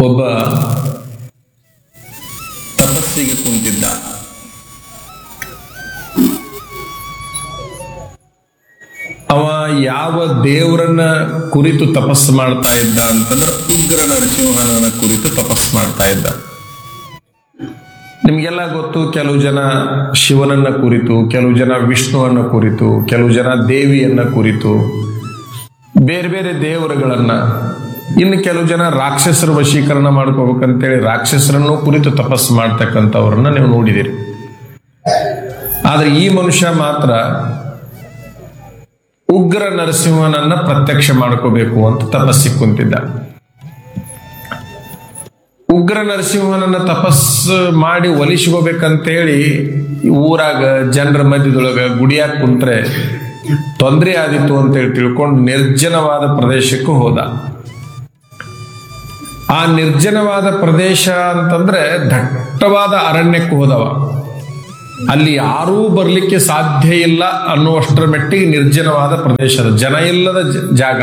ಒಬ್ಬ ತಪಸ್ಸಿಗೆ ಕುಂತಿದ್ದ ಅವ ಯಾವ ದೇವರನ್ನ ಕುರಿತು ತಪಸ್ಸು ಮಾಡ್ತಾ ಇದ್ದ ಅಂತಂದ್ರೆ ಉಗ್ರ ನರಸಿಂಹನ ಕುರಿತು ತಪಸ್ಸು ಮಾಡ್ತಾ ಇದ್ದ ನಿಮ್ಗೆಲ್ಲ ಗೊತ್ತು ಕೆಲವು ಜನ ಶಿವನನ್ನ ಕುರಿತು ಕೆಲವು ಜನ ವಿಷ್ಣುವನ್ನ ಕುರಿತು ಕೆಲವು ಜನ ದೇವಿಯನ್ನ ಕುರಿತು ಬೇರೆ ಬೇರೆ ದೇವರುಗಳನ್ನ ಇನ್ನು ಕೆಲವು ಜನ ರಾಕ್ಷಸರ ವಶೀಕರಣ ಮಾಡ್ಕೋಬೇಕಂತೇಳಿ ರಾಕ್ಷಸರನ್ನು ಕುರಿತು ತಪಸ್ಸು ಮಾಡ್ತಕ್ಕಂಥವ್ರನ್ನ ನೀವು ನೋಡಿದಿರಿ ಆದ್ರೆ ಈ ಮನುಷ್ಯ ಮಾತ್ರ ಉಗ್ರ ನರಸಿಂಹನನ್ನ ಪ್ರತ್ಯಕ್ಷ ಮಾಡ್ಕೋಬೇಕು ಅಂತ ತಪಸ್ಸಿಗೆ ಕುಂತಿದ್ದ ಉಗ್ರ ನರಸಿಂಹನನ್ನ ತಪಸ್ಸು ಮಾಡಿ ಒಲಿಸ್ಕೋಬೇಕಂತೇಳಿ ಊರಾಗ ಜನರ ಮಧ್ಯದೊಳಗ ಗುಡಿಯಾಗ ಕುಂತ್ರೆ ತೊಂದರೆ ಆದಿತ್ತು ಅಂತೇಳಿ ತಿಳ್ಕೊಂಡು ನಿರ್ಜನವಾದ ಪ್ರದೇಶಕ್ಕೂ ಹೋದ ಆ ನಿರ್ಜನವಾದ ಪ್ರದೇಶ ಅಂತಂದ್ರೆ ದಟ್ಟವಾದ ಅರಣ್ಯಕ್ಕೆ ಹೋದವ ಅಲ್ಲಿ ಯಾರೂ ಬರ್ಲಿಕ್ಕೆ ಸಾಧ್ಯ ಇಲ್ಲ ಅನ್ನುವಷ್ಟರ ಮಟ್ಟಿಗೆ ನಿರ್ಜನವಾದ ಪ್ರದೇಶದ ಜನ ಇಲ್ಲದ ಜ- ಜಾಗ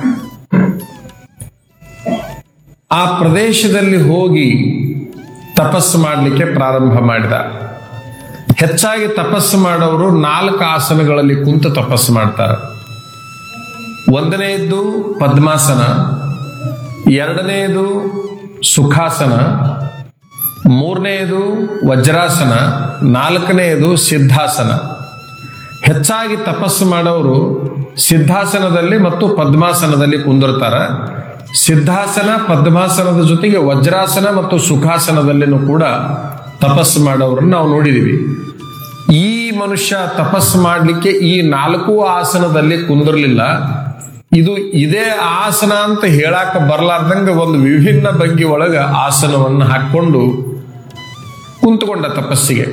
ಆ ಪ್ರದೇಶದಲ್ಲಿ ಹೋಗಿ ತಪಸ್ಸು ಮಾಡಲಿಕ್ಕೆ ಪ್ರಾರಂಭ ಮಾಡಿದ ಹೆಚ್ಚಾಗಿ ತಪಸ್ಸು ಮಾಡೋರು ನಾಲ್ಕು ಆಸನಗಳಲ್ಲಿ ಕುಂತು ತಪಸ್ಸು ಮಾಡ್ತಾರೆ ಒಂದನೆಯದ್ದು ಪದ್ಮಾಸನ ಎರಡನೆಯದು ಸುಖಾಸನ ಮೂರನೆಯದು ವಜ್ರಾಸನ ನಾಲ್ಕನೆಯದು ಸಿದ್ಧಾಸನ ಹೆಚ್ಚಾಗಿ ತಪಸ್ಸು ಮಾಡೋರು ಸಿದ್ಧಾಸನದಲ್ಲಿ ಮತ್ತು ಪದ್ಮಾಸನದಲ್ಲಿ ಕುಂದಿರ್ತಾರ ಸಿದ್ಧಾಸನ ಪದ್ಮಾಸನದ ಜೊತೆಗೆ ವಜ್ರಾಸನ ಮತ್ತು ಸುಖಾಸನದಲ್ಲಿನೂ ಕೂಡ ತಪಸ್ಸು ಮಾಡೋರನ್ನ ನಾವು ನೋಡಿದೀವಿ ಈ ಮನುಷ್ಯ ತಪಸ್ಸು ಮಾಡಲಿಕ್ಕೆ ಈ ನಾಲ್ಕು ಆಸನದಲ್ಲಿ ಕುಂದಿರ್ಲಿಲ್ಲ ಇದು ಇದೇ ಆಸನ ಅಂತ ಹೇಳಾಕ ಬರ್ಲಾರ್ದಂಗ ಒಂದು ವಿಭಿನ್ನ ಭಂಗಿ ಒಳಗ ಆಸನವನ್ನು ಹಾಕೊಂಡು ಕುಂತುಕೊಂಡ ತಪಸ್ಸಿಗೆ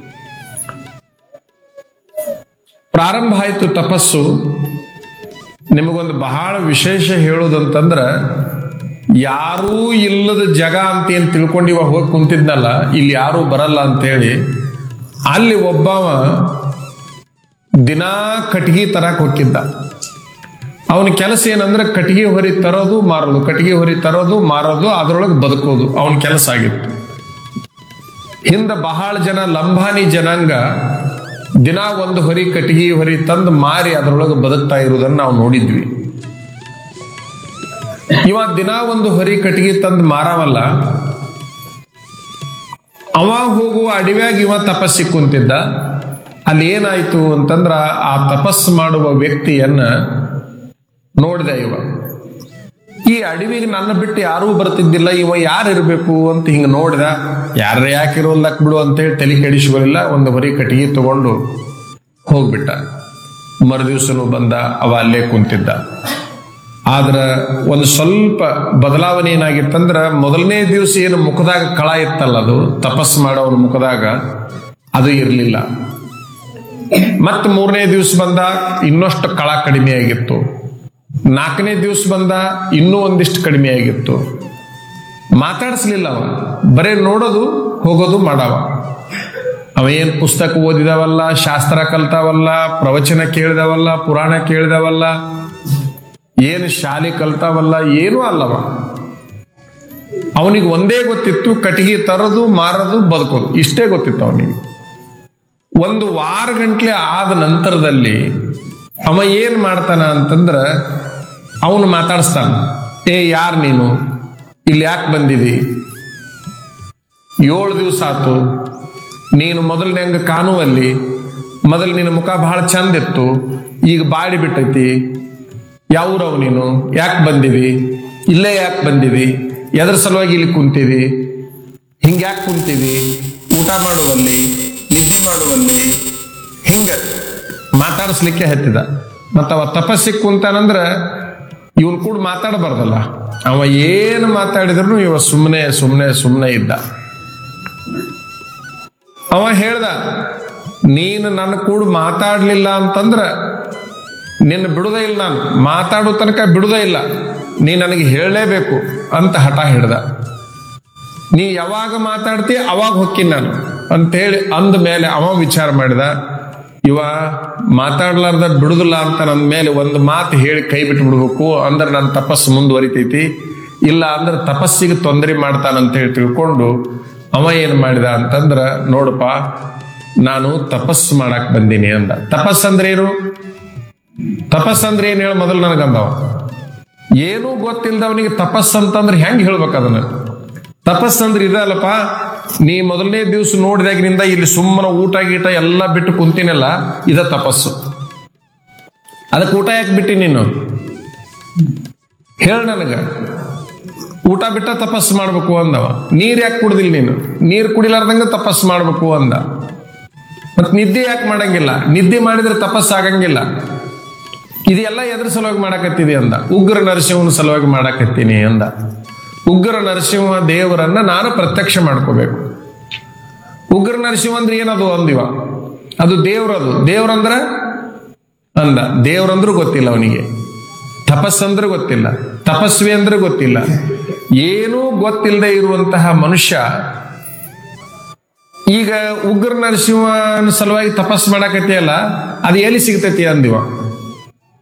ಪ್ರಾರಂಭ ಆಯ್ತು ತಪಸ್ಸು ನಿಮಗೊಂದು ಬಹಳ ವಿಶೇಷ ಹೇಳೋದಂತಂದ್ರ ಯಾರೂ ಇಲ್ಲದ ಜಗ ಅಂತ ಏನ್ ತಿಳ್ಕೊಂಡು ಇವಾಗ ಹೋಗಿ ಕುಂತಿದ್ನಲ್ಲ ಇಲ್ಲಿ ಯಾರೂ ಬರಲ್ಲ ಅಂತೇಳಿ ಅಲ್ಲಿ ಒಬ್ಬವ ದಿನಾ ಕಟ್ಗಿ ತರಕ್ ಹೋಗಿದ್ದ ಅವನ ಕೆಲಸ ಏನಂದ್ರೆ ಕಟ್ಟಿಗೆ ಹೊರಿ ತರೋದು ಮಾರೋದು ಕಟ್ಟಿಗೆ ಹೊರಿ ತರೋದು ಮಾರೋದು ಅದರೊಳಗೆ ಬದುಕೋದು ಅವನ ಕೆಲಸ ಆಗಿತ್ತು ಹಿಂದ ಬಹಳ ಜನ ಲಂಬಾನಿ ಜನಾಂಗ ದಿನ ಒಂದು ಹೊರಿ ಕಟ್ಟಿಗೆ ಹೊರಿ ತಂದು ಮಾರಿ ಅದರೊಳಗೆ ಬದುಕ್ತಾ ಇರುವುದನ್ನು ನಾವು ನೋಡಿದ್ವಿ ಇವ ದಿನ ಒಂದು ಹೊರಿ ಕಟ್ಟಿಗೆ ತಂದು ಮಾರವಲ್ಲ ಅವ ಹೋಗುವ ಅಡವ್ಯಾಗ ಇವ ತಪಸ್ಸಿಗೆ ಕುಂತಿದ್ದ ಅಲ್ಲಿ ಏನಾಯ್ತು ಅಂತಂದ್ರ ಆ ತಪಸ್ಸು ಮಾಡುವ ವ್ಯಕ್ತಿಯನ್ನ ನೋಡಿದ ಇವ ಈ ಅಡವಿಗೆ ನನ್ನ ಬಿಟ್ಟು ಯಾರೂ ಬರ್ತಿದ್ದಿಲ್ಲ ಇವ ಯಾರು ಇರಬೇಕು ಅಂತ ಹಿಂಗ ನೋಡಿದ ಯಾರ ಯಾಕಿರೋಲ್ಲಕ್ ಬಿಡು ಅಂತೇಳಿ ತಲೆ ಕೆಡಿಸ್ಕೊಳ್ಳಿಲ್ಲ ಒಂದು ಹೊರಿ ಕಟ್ಟಿಗೆ ತಗೊಂಡು ಹೋಗ್ಬಿಟ್ಟ ಮರುದಿವ್ಸನು ಬಂದ ಅವ ಅಲ್ಲೇ ಕುಂತಿದ್ದ ಆದ್ರ ಒಂದು ಸ್ವಲ್ಪ ಬದಲಾವಣೆ ಏನಾಗಿತ್ತಂದ್ರ ಮೊದಲನೇ ದಿವಸ ಏನು ಮುಖದಾಗ ಕಳ ಇತ್ತಲ್ಲ ಅದು ತಪಸ್ ಮಾಡೋವನ ಮುಖದಾಗ ಅದು ಇರಲಿಲ್ಲ ಮತ್ತೆ ಮೂರನೇ ದಿವಸ ಬಂದ ಇನ್ನಷ್ಟು ಕಳ ಕಡಿಮೆ ಆಗಿತ್ತು ನಾಲ್ಕನೇ ದಿವಸ ಬಂದ ಇನ್ನೂ ಒಂದಿಷ್ಟು ಕಡಿಮೆ ಆಗಿತ್ತು ಮಾತಾಡಿಸ್ಲಿಲ್ಲ ಅವ ಬರೇ ನೋಡೋದು ಹೋಗೋದು ಮಾಡವ ಅವ ಏನ್ ಪುಸ್ತಕ ಓದಿದವಲ್ಲ ಶಾಸ್ತ್ರ ಕಲ್ತಾವಲ್ಲ ಪ್ರವಚನ ಕೇಳಿದವಲ್ಲ ಪುರಾಣ ಕೇಳಿದವಲ್ಲ ಏನು ಶಾಲೆ ಕಲ್ತಾವಲ್ಲ ಏನೂ ಅಲ್ಲವ ಅವನಿಗೆ ಒಂದೇ ಗೊತ್ತಿತ್ತು ಕಟ್ಟಿಗೆ ತರೋದು ಮಾರೋದು ಬದುಕೋದು ಇಷ್ಟೇ ಗೊತ್ತಿತ್ತು ಅವನಿಗೆ ಒಂದು ವಾರ ಗಂಟ್ಲೆ ಆದ ನಂತರದಲ್ಲಿ ಅವ ಏನ್ ಮಾಡ್ತಾನ ಅಂತಂದ್ರ ಅವನು ಮಾತಾಡಿಸ್ತಾನ ಏ ಯಾರು ನೀನು ಇಲ್ಲಿ ಯಾಕೆ ಬಂದಿದಿ ಏಳು ದಿವಸ ಆತು ನೀನು ಮೊದಲನೇ ಹಂಗ ಕಾಣುವಲ್ಲಿ ಮೊದಲು ನಿನ್ನ ಮುಖ ಬಹಳ ಚಂದ ಇತ್ತು ಈಗ ಬಾಡಿ ಬಿಟ್ಟೈತಿ ಯಾವ್ರವ್ ನೀನು ಯಾಕೆ ಬಂದಿದಿ ಇಲ್ಲೇ ಯಾಕೆ ಬಂದಿದಿ ಎದ್ರ ಸಲುವಾಗಿ ಇಲ್ಲಿ ಕುಂತಿದಿ ಹಿಂಗ ಯಾಕೆ ಕುಂತಿದಿ ಊಟ ಮಾಡುವಲ್ಲಿ ನಿದ್ದೆ ಮಾಡುವಲ್ಲಿ ಹಿಂಗ ಮಾತಾಡಿಸ್ಲಿಕ್ಕೆ ಹತ್ತಿದ ಮತ್ತ ಅವ ತಪಸ್ಸಿಗೆ ಕುಂತಾನಂದ್ರ ಇವನ್ ಕೂಡ ಮಾತಾಡಬಾರ್ದಲ್ಲ ಅವ ಏನು ಮಾತಾಡಿದ್ರು ಇವ ಸುಮ್ಮನೆ ಸುಮ್ಮನೆ ಸುಮ್ಮನೆ ಇದ್ದ ಅವ ಹೇಳ್ದ ನೀನು ನನ್ನ ಕೂಡ ಮಾತಾಡ್ಲಿಲ್ಲ ಅಂತಂದ್ರ ನಿನ್ನ ಬಿಡುದೇ ಇಲ್ಲ ನಾನು ಮಾತಾಡೋ ತನಕ ಬಿಡುದೇ ಇಲ್ಲ ನೀ ನನಗೆ ಹೇಳಲೇಬೇಕು ಅಂತ ಹಠ ಹಿಡ್ದ ನೀ ಯಾವಾಗ ಮಾತಾಡ್ತಿ ಅವಾಗ ಹೊಕ್ಕಿನ ನಾನು ಅಂತೇಳಿ ಅಂದ ಮೇಲೆ ಅವ ವಿಚಾರ ಮಾಡಿದ ಇವ ಮಾತಾಡ್ಲಾರ್ದ ಬಿಡುದಿಲ್ಲ ಅಂತ ನನ್ನ ಮೇಲೆ ಒಂದು ಮಾತು ಹೇಳಿ ಕೈ ಬಿಟ್ಟು ಬಿಡ್ಬೇಕು ಅಂದ್ರೆ ನನ್ನ ತಪಸ್ಸು ಮುಂದುವರಿತೈತಿ ಇಲ್ಲ ಅಂದ್ರೆ ತಪಸ್ಸಿಗೆ ತೊಂದರೆ ಮಾಡ್ತಾನಂತ ಹೇಳಿ ತಿಳ್ಕೊಂಡು ಅವ ಏನ್ ಮಾಡಿದ ಅಂತಂದ್ರ ನೋಡಪ್ಪ ನಾನು ತಪಸ್ಸು ಮಾಡಕ್ ಬಂದೀನಿ ಅಂದ ತಪಸ್ಸಂದ್ರೆ ಏನು ತಪಸ್ಸಂದ್ರೆ ಏನ್ ಹೇಳ ಮೊದಲು ನನಗಂದವ ಏನೂ ಗೊತ್ತಿಲ್ದವನಿಗೆ ತಪಸ್ಸು ಅಂತಂದ್ರೆ ಹೆಂಗ್ ಹೇಳ್ಬೇಕು ಅದನ್ನ ತಪಸ್ಸಂದ್ರೆ ಇದಲ್ಲಪ್ಪ ನೀ ಮೊದಲನೇ ದಿವಸ ನೋಡಿದಾಗಿನಿಂದ ಇಲ್ಲಿ ಸುಮ್ಮನೆ ಊಟ ಗೀಟ ಎಲ್ಲ ಬಿಟ್ಟು ಕುಂತಿನಲ್ಲ ಇದ ತಪಸ್ಸು ಅದಕ್ಕೆ ಊಟ ಯಾಕೆ ಬಿಟ್ಟಿ ನೀನು ಹೇಳ ನನಗ ಊಟ ಬಿಟ್ಟ ತಪಸ್ಸು ಮಾಡ್ಬೇಕು ಅಂದವ ನೀರ್ ಯಾಕೆ ಕುಡ್ದಿಲ್ಲ ನೀನು ನೀರ್ ಕುಡಿಲಾರ್ದಂಗ ತಪಸ್ಸು ಮಾಡ್ಬೇಕು ಅಂದ ಮತ್ ನಿದ್ದೆ ಯಾಕೆ ಮಾಡಂಗಿಲ್ಲ ನಿದ್ದೆ ಮಾಡಿದ್ರೆ ತಪಸ್ಸು ಆಗಂಗಿಲ್ಲ ಇದೆಲ್ಲ ಎದ್ರ ಸಲುವಾಗಿ ಮಾಡಕತ್ತಿದೆ ಅಂದ ಉಗ್ರ ನರಸಿಂಹನ ಸಲುವಾಗಿ ಮಾಡಕತ್ತೀನಿ ಅಂದ ಉಗ್ರ ನರಸಿಂಹ ದೇವರನ್ನ ನಾನು ಪ್ರತ್ಯಕ್ಷ ಮಾಡ್ಕೋಬೇಕು ಉಗ್ರ ನರಸಿಂಹ ಅಂದ್ರೆ ಏನದು ಅಂದಿವ ಅದು ದೇವ್ರದು ದೇವ್ರಂದ್ರ ಅಂದ ದೇವ್ರಂದ್ರೂ ಗೊತ್ತಿಲ್ಲ ಅವನಿಗೆ ತಪಸ್ಸಂದ್ರೆ ಗೊತ್ತಿಲ್ಲ ತಪಸ್ವಿ ಅಂದ್ರೆ ಗೊತ್ತಿಲ್ಲ ಏನೂ ಗೊತ್ತಿಲ್ಲದೆ ಇರುವಂತಹ ಮನುಷ್ಯ ಈಗ ಉಗ್ರ ನರಸಿಂಹನ ಸಲುವಾಗಿ ತಪಸ್ ಮಾಡಕತ್ತಿಯಲ್ಲ ಅದು ಎಲ್ಲಿ ಸಿಗ್ತೈತಿ ಅಂದಿವ